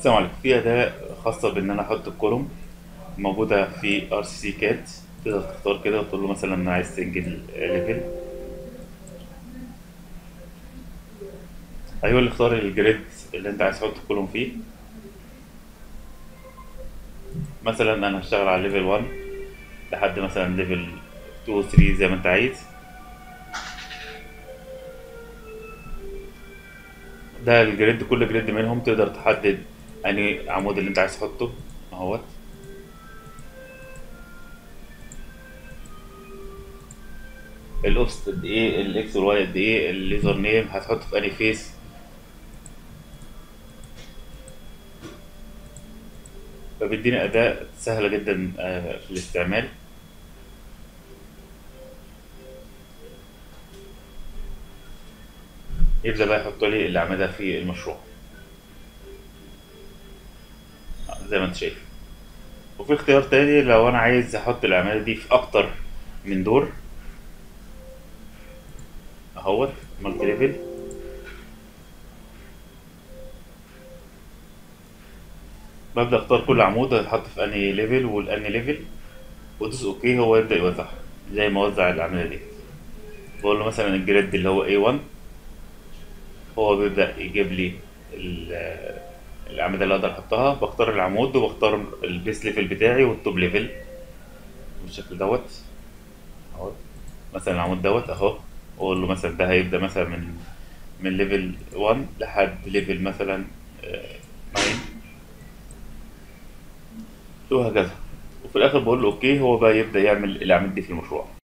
السلام عليكم في أداة خاصة بإن أنا أحط الكولوم موجودة في ار سي سي كات تقدر تختار كده وتقول له مثلا أنا عايز تنجل ليفل هيقول لي اختار الجريد اللي أنت عايز تحط الكولوم فيه مثلا أنا هشتغل على ليفل 1 لحد مثلا ليفل 2 و 3 زي ما أنت عايز ده الجريد كل جريد منهم تقدر تحدد انهي عمود اللي انت عايز تحطه اهوت الاوفست قد ايه الاكس والواي قد ايه الليزر نيم هتحطه في انهي فيس فبيديني اداة سهلة جدا آه، في الاستعمال يبدأ بقى يحط لي الأعمدة في المشروع زي ما انت شايف وفي اختيار تاني لو انا عايز احط الاعمده دي في اكتر من دور اهوت مالتي ليفل ببدا اختار كل عمود هيتحط في انهي ليفل والانهي ليفل وادوس اوكي هو يبدا يوزعها زي ما وزع الاعمده دي بقول له مثلا الجريد اللي هو A1 هو بيبدا يجيب لي ال- الأعمدة اللي أقدر أحطها بختار العمود وبختار البيس ليفل بتاعي والتوب ليفل بالشكل دوت أهو مثلا العمود دوت أهو وأقول له مثلا ده هيبدأ مثلا من من ليفل 1 لحد ليفل مثلا آه، 9 وهكذا وفي الآخر بقول له أوكي هو بقى يبدأ يعمل الأعمدة دي في المشروع